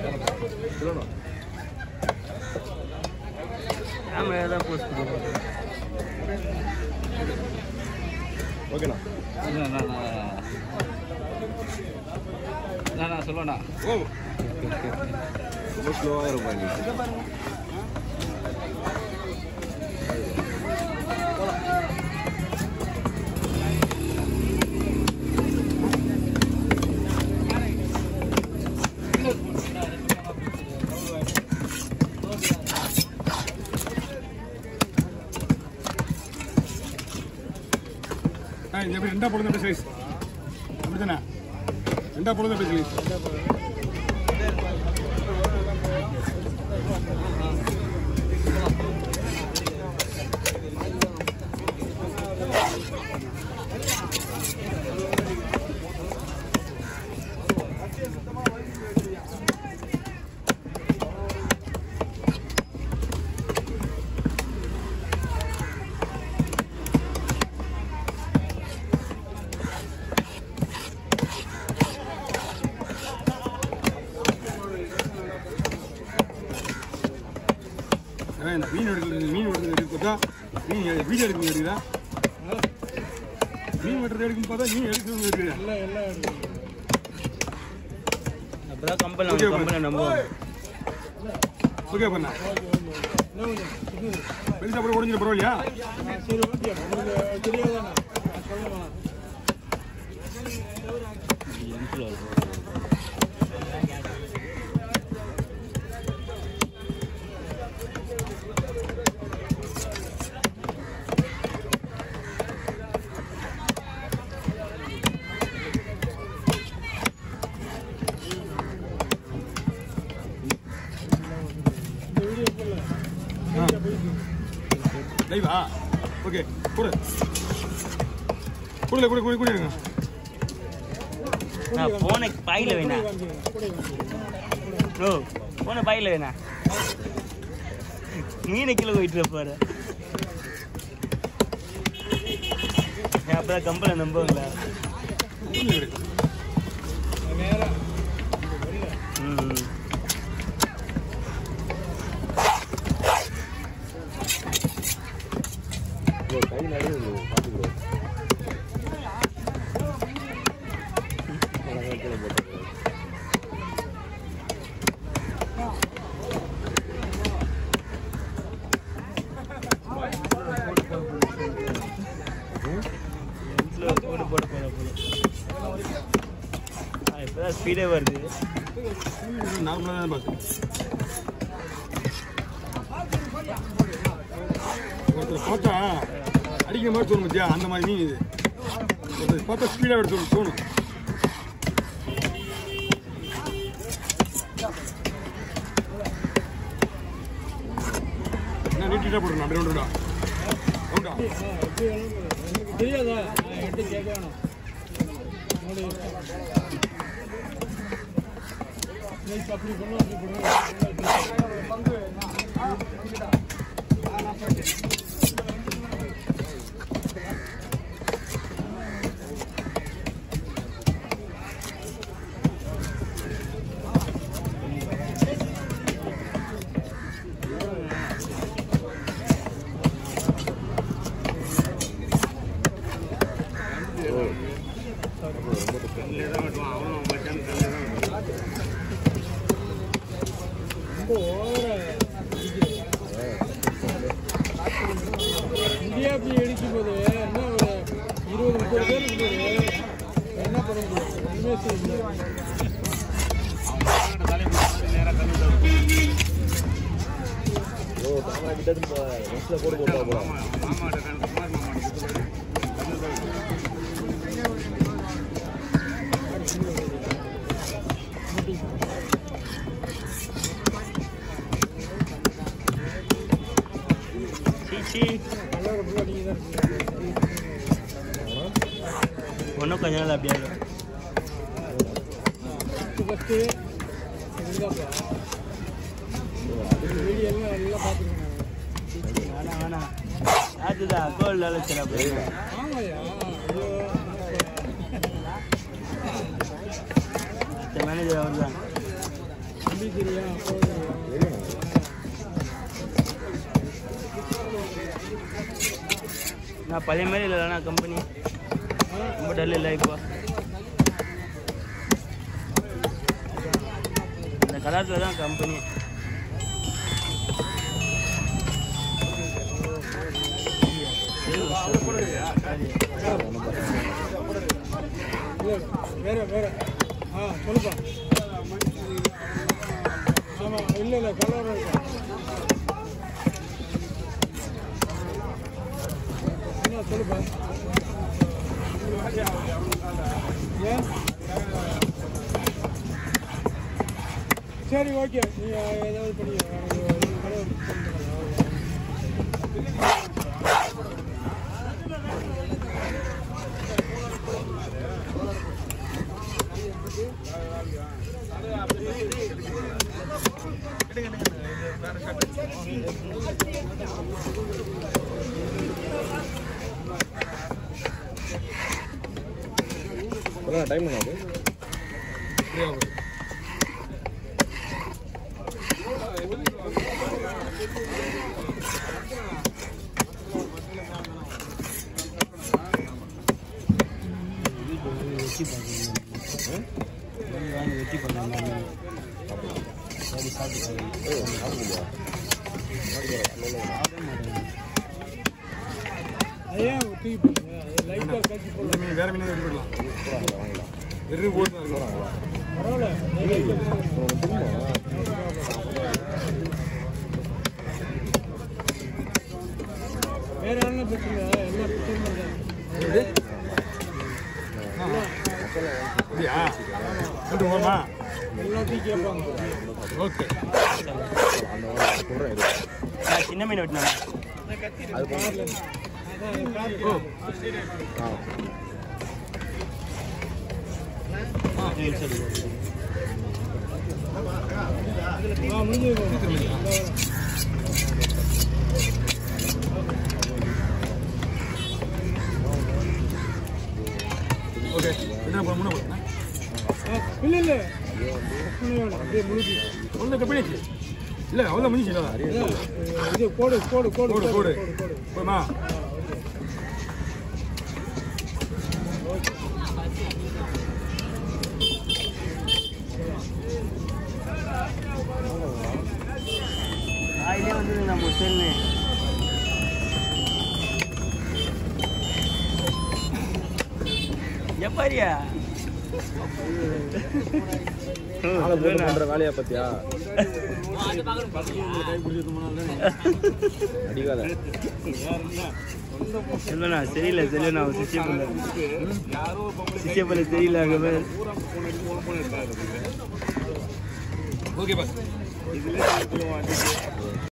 Camera தான் post பண்ணுவோம் ஓகேண்ணா நான் நான் சொல்லுவேண்ணா ஓ ரொம்ப ஸ்லோவாக இருப்பா நீ ஆ இது எப்படி ரெண்டா போடுங்க எப்படி சைஸ் அப்படிதானே ரெண்டா போடுங்க எப்படி சைஸ் அதான் இந்த மீன் எடுக்கிறது மீன் எடுக்கிறது எடுக்க பார்த்தா மீன் எ- வீடியோ எடுக்க எடுக்குதா மீன் வெட்டுறது எடுக்கும் பார்த்தா மீன் எடுக்கிறது எடுக்குதா அப்பதான் கம்பெனி Okay, கம்பெனி நம்புவோம் ஓகே பண்ணா பெருசா கூட உடஞ்சிட பரவாயில்லையா லைவா ஓகே கொடு கொடுல கொடு கொடு கொடுங்க நான் போனை பாயில வேணா ஓ போனை பாயில வேணா மீனை கிலோ போயிட்டு பாரு அப்பதான் கம்பெனி நம்புவாங்களா ம் ப்ரோ கை நிறைய பார்த்து ப்ரோ கீழே போட்டு போடு போடு போடு போடு இப்போதான் ஸ்பீடே வருது நார்மலாக தான் பாஸ் ஒருத்தர் பார்த்தா அடிக்கிற மாதிரி தோணும் மத்தியா அந்த மாதிரி மீன் இது ஒருத்தர் பார்த்தா ஸ்பீடாக எடுத்து தோணும் என்ன நீட்டாக போட்டுருணும் அப்படி ஒன்றுடா உண்டா தெரியாதா நான் என்கிட்ட கேட்க வேணாம் என்னுடைய இஷ்டம். அப்படி பண்ணா அப்படி பண்ணுவேன் ரொம்ப ஓவரா இந்தியா அப்படி அடிக்கும் போது என்ன ஒரு இருபது முப்பது பேர் இருக்கும்போது என்ன பண்ண முடியும் ஒண்ணுமே செய்ய முடியாது ப்ரோ கேமரா கிட்ட இருந்து நெக்ஸ்ட்டில் போட்டு போட்டா போகலாம் சீச்சி கலர் ஃபுல்லாக நீங்கள் தான் இருக்கீங்க ஒன்றும் கொஞ்ச நாள் அப்படியே ஆகும். ஃபஸ்ட்டு ஃபஸ்ட்டு இருந்தாப்பா வீடியோ எல்லாம் நல்லா பார்த்துருக்கேன் வேணாம் வேணாம் அதுதான் கோல்டு அழைச்சிடா போய் ஆமாய்யா ஐயோ மேனேஜர் அவர் தான் இந்த தம்பி தெரியும் அப்பா தெரியும் தெரியும் நான் பழைய மாதிரி இல்லைண்ணா கம்பெனி ரொம்ப டல் இல்லை இப்போ இந்த கலர்ஸில் தான் கம்பெனி இல்லை வேற வேற ஆ சொல்லுப்பா ஆமாம் இல்லை இல்லை கலர் இருக்கா என்ன சொல்லுப்பா ஏன் சரி ஓகே நீ ஏதாவது பண்ணி எனக்கு கடை phone பண்ணுங்க. டைம் என்ன ஆகுது வெட்டி பார்க்கணும் வாங்கி வெட்டி பண்ணலாம் சரி சாப்பிட்டு ஏய் சாப்பிடுறியா அது ஏன் தூக்கி போடுங்க அது லைட்டாக கட்டி போடலாம் மீன் வேற மீன் ரெடி பண்ணலாம் வாங்கலாம் வாங்கலாம் வெறும் போட்டு தான் இருக்கும் பரவாயில்ல உனக்கு தெரியுமா வேற என்ன பிரச்சனை இல்லை எல்லா பிரச்சனையும் இல்லை அப்படியா கொண்டு போமா எல்லாத்தையும் கேட்பாங்க ஓகே அந்த மாதிரி சொல்கிறேன் இது நான் சின்ன மீன் வெட்டினேன் அது பண்ண அதான் காட்டு. ஆ சரி சரி ஆ முடிஞ்சது ஓகே ரெண்டு போட மூணு போடுங்க இல்லை இல்லை அப்படியே முடிஞ்சு ஒன்று கம்பெனிச்சு இல்லை அவ்வளோ முடிஞ்சு இல்லை இது கோடு கோடு கோடு கோடு கோடு கோடு போமா காயிலே வந்து நம்ம செல்லு எப்பாரியா ஆளை போட்டு பண்ணுற வேலையை பற்றியா அடிக்காத செல்வனா சரியில்லை செல்வனா அவன் சிஷ்ய பண்ண சிஷ்ய பண்ண சரியில்லை அங்கே போய் ஓகே பாஸ்